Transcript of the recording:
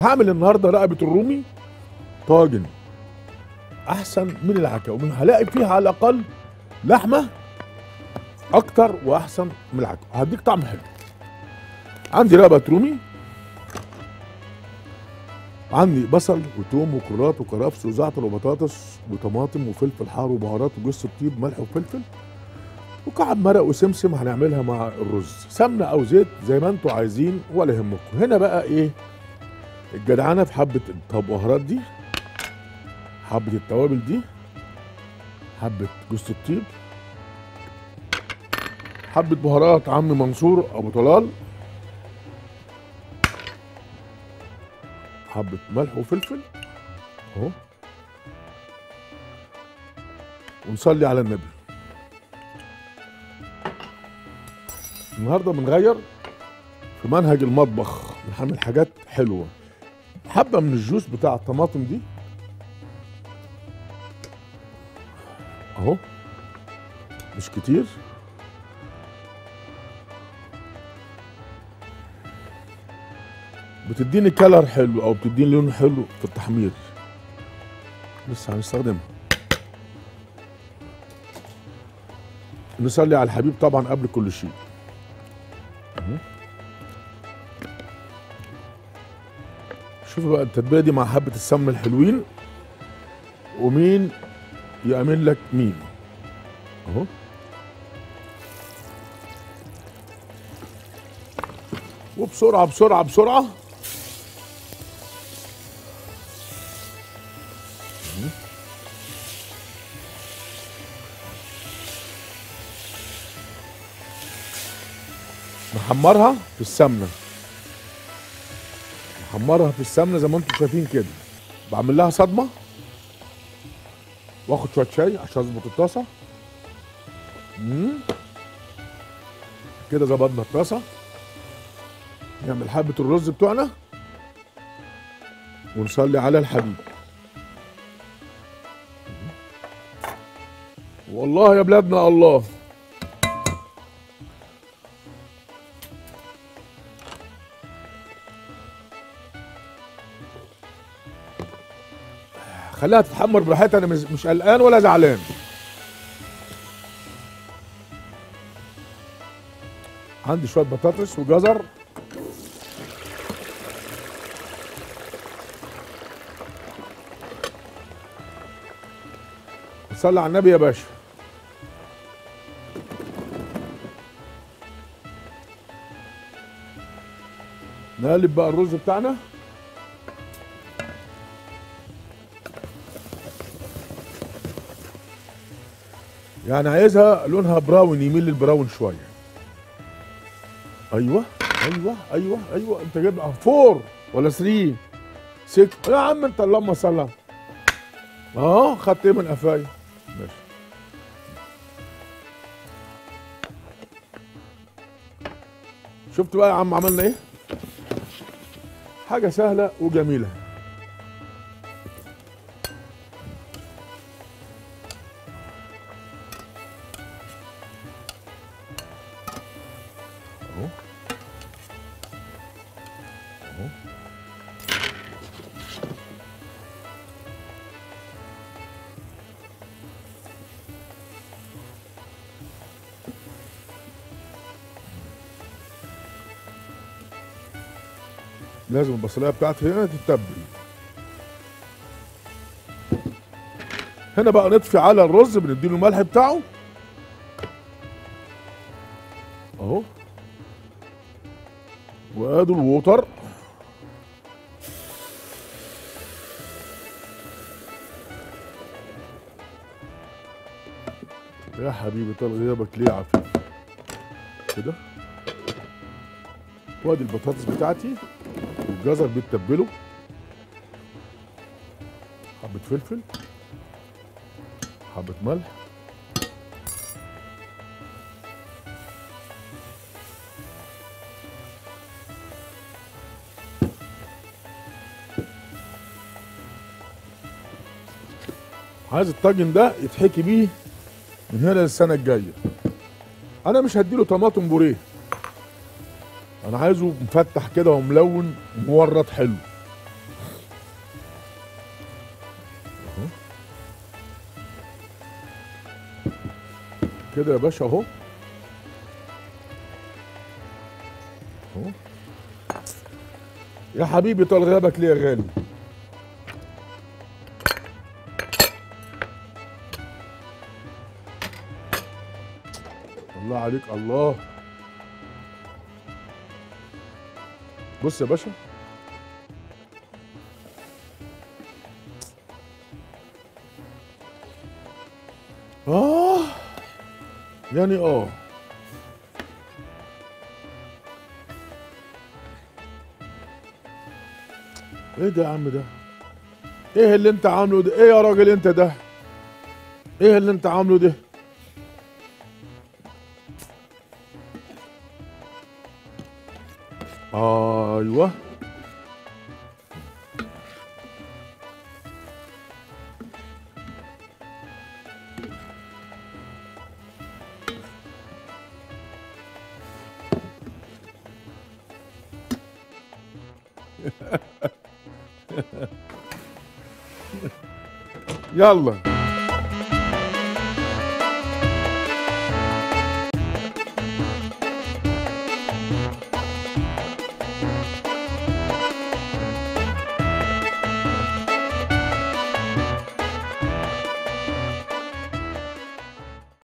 هعمل النهارده رقبه الرومي طاجن احسن من العكاوي هلاقي فيها على الاقل لحمه اكتر واحسن من العكاوي هديك طعم حلو عندي رقبه رومي عندي بصل وتوم وكرات وكرفس وزعتر وبطاطس وطماطم وفلفل حار وبهارات وجوز الطيب ملح وفلفل وكعب مرق وسمسم هنعملها مع الرز سمنه او زيت زي ما انتوا عايزين ولا يهمكم هنا بقى ايه الجدعنه في حبه البهارات دي حبه التوابل دي حبه جوز الطيب حبه بهارات عم منصور ابو طلال حبه ملح وفلفل اهو ونصلي على النبي النهارده بنغير في منهج المطبخ بنعمل حاجات حلوه حبه من الجوس بتاع الطماطم دي اهو مش كتير بتديني كلر حلو او بتديني لون حلو في التحمير لسه هنستخدمها نصلي على الحبيب طبعا قبل كل شيء أهو. شوفوا بقى التتبيله دي مع حبه السمنه الحلوين ومين يأمن لك مين اهو وبسرعه بسرعه بسرعه نحمرها في السمنه نحمرها في السمنه زي ما انتم شايفين كده بعمل لها صدمه واخد شويه شاي عشان اظبط الطاسه مم. كده ظبطنا الطاسه نعمل حبه الرز بتوعنا ونصلي على الحبيب والله يا بلادنا الله خليها تتحمر براحتها انا مش مش قلقان ولا زعلان عندي شويه بطاطس وجزر صلي على النبي يا باشا نقلب بقى الرز بتاعنا يعني عايزها لونها براون يميل للبراون شويه ايوه ايوه ايوه ايوه انت جايب فور ولا 3 6 يا عم انت اللهم صل على- اه خدت ايه من قفايا ماشي شفت بقى يا عم عملنا ايه حاجه سهله وجميله اهو اهو لازم البصليه بتاعتي هنا تتبل هنا بقى نطفي على الرز بنديله الملح بتاعه اهو وادي الووتر يا حبيبي طال غيابك ليه يا عفيف كده وادي البطاطس بتاعتي والجزر بيتبلوا حبة فلفل حبة ملح عايز الطاجن ده يتحكي بيه من هنا للسنة الجاية أنا مش هديله طماطم بوريه أنا عايزه مفتح كده وملون ومورط حلو كده يا باشا اهو اهو يا حبيبي طال غيابك ليه يا غالي الله عليك الله بص يا باشا اه يعني اه ايه ده يا عم ده ايه اللي انت عامله ده ايه يا راجل انت ده ايه اللي انت عامله ده ايوه يلا